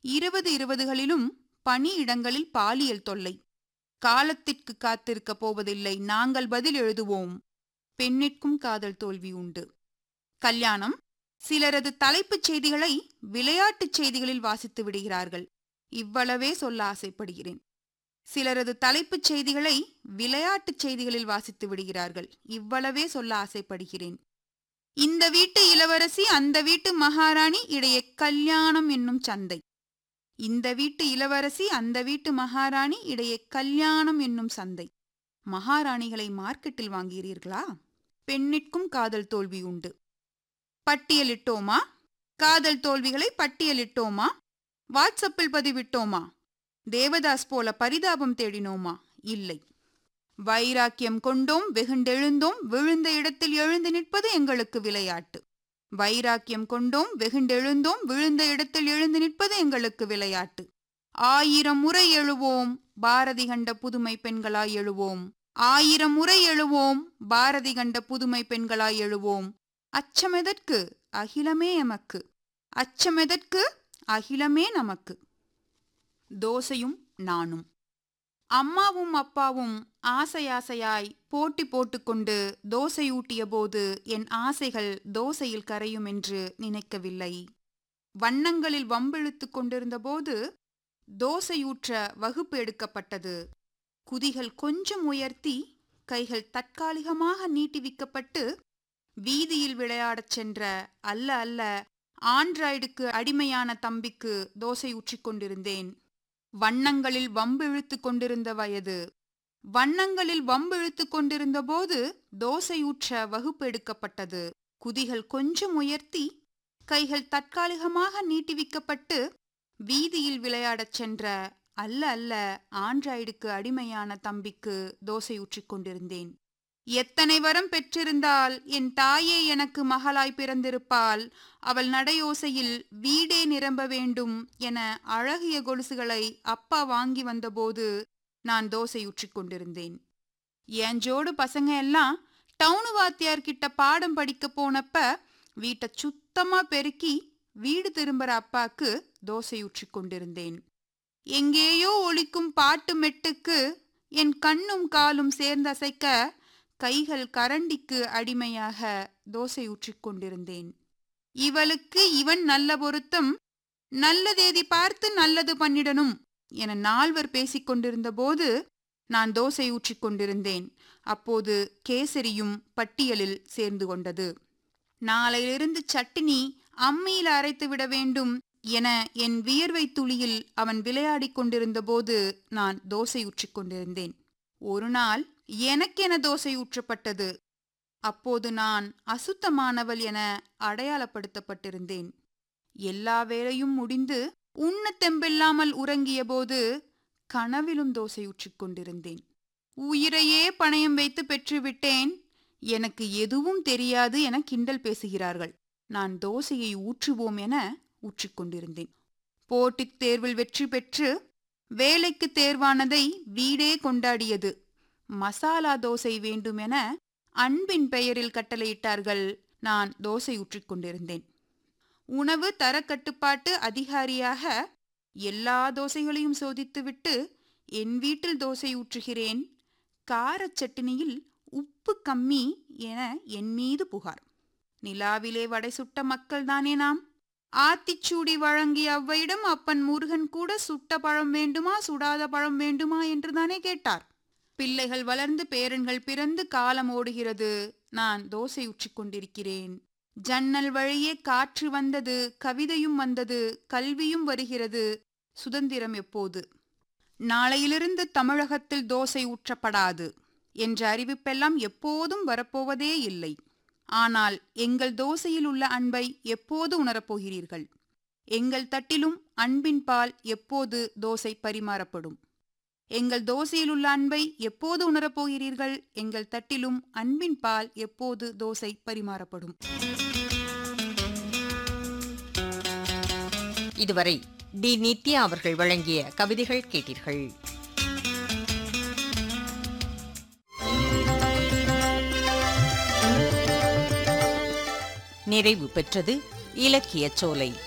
இருபது இருபதுகளிலும் பணியிடங்களில் பாலியல் தொல்லை காலத்திற்கு காத்திருக்க போவதில்லை நாங்கள் பதில் எழுதுவோம் பெண்ணிற்கும் காதல் தோல்வி உண்டு கல்யாணம் சிலரது தலைப்புச் செய்திகளை விளையாட்டுச் செய்திகளில் வாசித்து விடுகிறார்கள் இவ்வளவே சொல்ல ஆசைப்படுகிறேன் சிலரது தலைப்புச் செய்திகளை விளையாட்டுச் செய்திகளில் வாசித்து விடுகிறார்கள் இவ்வளவே சொல்ல ஆசைப்படுகிறேன் இந்த வீட்டு இளவரசி அந்த வீட்டு மகாராணி இடையே கல்யாணம் என்னும் சந்தை இந்த வீட்டு இளவரசி அந்த வீட்டு மகாராணி இடையே கல்யாணம் என்னும் சந்தை மகாராணிகளை மார்க்கெட்டில் வாங்குகிறீர்களா பெண்ணிற்கும் காதல் தோல்வி உண்டு பட்டியலிட்டோமா காதல் தோல்விகளை பட்டியலிட்டோமா வாட்ஸ்அப்பில் பதிவிட்டோமா தேவதாஸ் போல பரிதாபம் தேடினோமா இல்லை வைராக்கியம் கொண்டோம் வெகுண்டெழுந்தோம் விழுந்த இடத்தில் எழுந்து நிற்பது எங்களுக்கு விளையாட்டு வைராக்கியம் கொண்டோம் வெகுண்டெழுந்தோம் விழுந்த இடத்தில் எழுந்து நிற்பது எங்களுக்கு விளையாட்டு ஆயிரம் முறை எழுவோம் பாரதி கண்ட புதுமை பெண்களாய் எழுவோம் ஆயிரம் முறை எழுவோம் பாரதி கண்ட புதுமை பெண்களாய் எழுவோம் அச்சமெதற்கு அகிலமே எமக்கு அச்சமெதற்கு அகிலமே நமக்கு தோசையும் நானும் அம்மாவும் அப்பாவும் ஆசை ஆசையாய் போட்டி போட்டுக்கொண்டு தோசை ஊட்டிய போது என் ஆசைகள் தோசையில் கரையும் என்று நினைக்கவில்லை வண்ணங்களில் வம்பிழுத்துக் கொண்டிருந்தபோது தோசையூற்ற வகுப்பு எடுக்கப்பட்டது குதிகள் கொஞ்சம் உயர்த்தி கைகள் தற்காலிகமாக நீட்டிவிக்கப்பட்டு வீதியில் விளையாடச் சென்ற அல்ல அல்ல ஆண்ட்ராய்டுக்கு அடிமையான தம்பிக்கு தோசை ஊற்றிக் கொண்டிருந்தேன் வண்ணங்களில் வம்பிழுத்துக் கொண்டிருந்த வயது வண்ணங்களில் வம்பிழுத்துக் கொண்டிருந்த போது தோசையூற்ற வகுப்பு எடுக்கப்பட்டது குதிகள் கொஞ்சம் உயர்த்தி கைகள் தற்காலிகமாக நீட்டிவிக்கப்பட்டு வீதியில் விளையாடச் சென்ற அல்ல அல்ல ஆண்ட்ராய்டுக்கு அடிமையான தம்பிக்கு தோசை ஊற்றிக் கொண்டிருந்தேன் எத்தனை வரம் பெற்றிருந்தால் என் தாயே எனக்கு மகளாய் பிறந்திருப்பாள் அவள் நடையோசையில் வீடே நிரம்ப வேண்டும் என அழகிய கொலுசுகளை அப்பா வாங்கி வந்தபோது நான் தோசை ஊற்றிக் கொண்டிருந்தேன் என் ஜோடு பசங்க எல்லாம் டவுனு வாத்தியார் கிட்ட பாடம் படிக்க போனப்ப வீட்டை சுத்தமா பெருக்கி வீடு திரும்புற அப்பாக்கு தோசை ஊற்றிக் கொண்டிருந்தேன் எங்கேயோ ஒலிக்கும் பாட்டு மெட்டுக்கு என் கண்ணும் காலும் சேர்ந்தசைக்க கைகள் கரண்டிக்கு அடிமையாக தோசை ஊற்றிக் கொண்டிருந்தேன் இவளுக்கு இவன் நல்ல பொருத்தம் நல்ல தேதி பார்த்து நல்லது பண்ணிடணும் என நால்வர் பேசிக் கொண்டிருந்த போது நான் தோசை ஊற்றிக் கொண்டிருந்தேன் அப்போது கேசரியும் பட்டியலில் சேர்ந்து கொண்டது நாளையிலிருந்து சட்டினி அம்மியில் அரைத்து விட வேண்டும் என என் வியர்வை துளியில் அவன் விளையாடிக் கொண்டிருந்த போது நான் தோசை ஊற்றிக் கொண்டிருந்தேன் ஒரு நாள் எனக்கென தோசை ஊற்றப்பட்டது அப்போது நான் அசுத்தமானவள் என அடையாளப்படுத்தப்பட்டிருந்தேன் எல்லா வேலையும் முடிந்து உண்ண தெம்பில்லாமல் உறங்கிய போது கனவிலும் தோசை ஊற்றிக் கொண்டிருந்தேன் உயிரையே பணயம் வைத்து பெற்றுவிட்டேன் எனக்கு எதுவும் தெரியாது என கிண்டல் பேசுகிறார்கள் நான் தோசையை ஊற்றுவோம் என ஊற்றிக் கொண்டிருந்தேன் போட்டித் தேர்வில் வெற்றி பெற்று வேலைக்கு தேர்வானதை வீடே கொண்டாடியது மசாலா தோசை வேண்டுமென அன்பின் பெயரில் கட்டளையிட்டார்கள் நான் தோசை ஊற்றிக் கொண்டிருந்தேன் உணவு தரக்கட்டுப்பாட்டு அதிகாரியாக எல்லா தோசைகளையும் சோதித்துவிட்டு என் வீட்டில் தோசை ஊற்றுகிறேன் காரச் சட்டினியில் உப்பு கம்மி என என் மீது புகார் நிலாவிலே வடை சுட்ட மக்கள்தானே நாம் ஆத்திச்சூடி வழங்கிய அவ்வையிடம் அப்பன் முருகன் கூட சுட்ட பழம் வேண்டுமா சுடாத பழம் வேண்டுமா என்றுதானே கேட்டார் பிள்ளைகள் வளர்ந்து பேரன்கள் பிறந்து காலம் ஓடுகிறது நான் தோசை ஊற்றிக் கொண்டிருக்கிறேன் ஜன்னல் வழியே காற்று வந்தது கவிதையும் வந்தது கல்வியும் வருகிறது சுதந்திரம் எப்போது நாளையிலிருந்து தமிழகத்தில் தோசை ஊற்றப்படாது என்ற அறிவிப்பெல்லாம் எப்போதும் வரப்போவதே இல்லை ஆனால் எங்கள் தோசையில் உள்ள அன்பை எப்போது உணரப்போகிறீர்கள் எங்கள் தட்டிலும் அன்பின் பால் எப்போது தோசை பரிமாறப்படும் எங்கள் தோசையில் உள்ள அன்பை எப்போது உணரப்போகிறீர்கள் எங்கள் தட்டிலும் அன்பின் பால் எப்போது தோசை பரிமாறப்படும் இதுவரை டி நித்யா அவர்கள் வழங்கிய கவிதைகள் கேட்டீர்கள் நிறைவு பெற்றது இலக்கியச் சோலை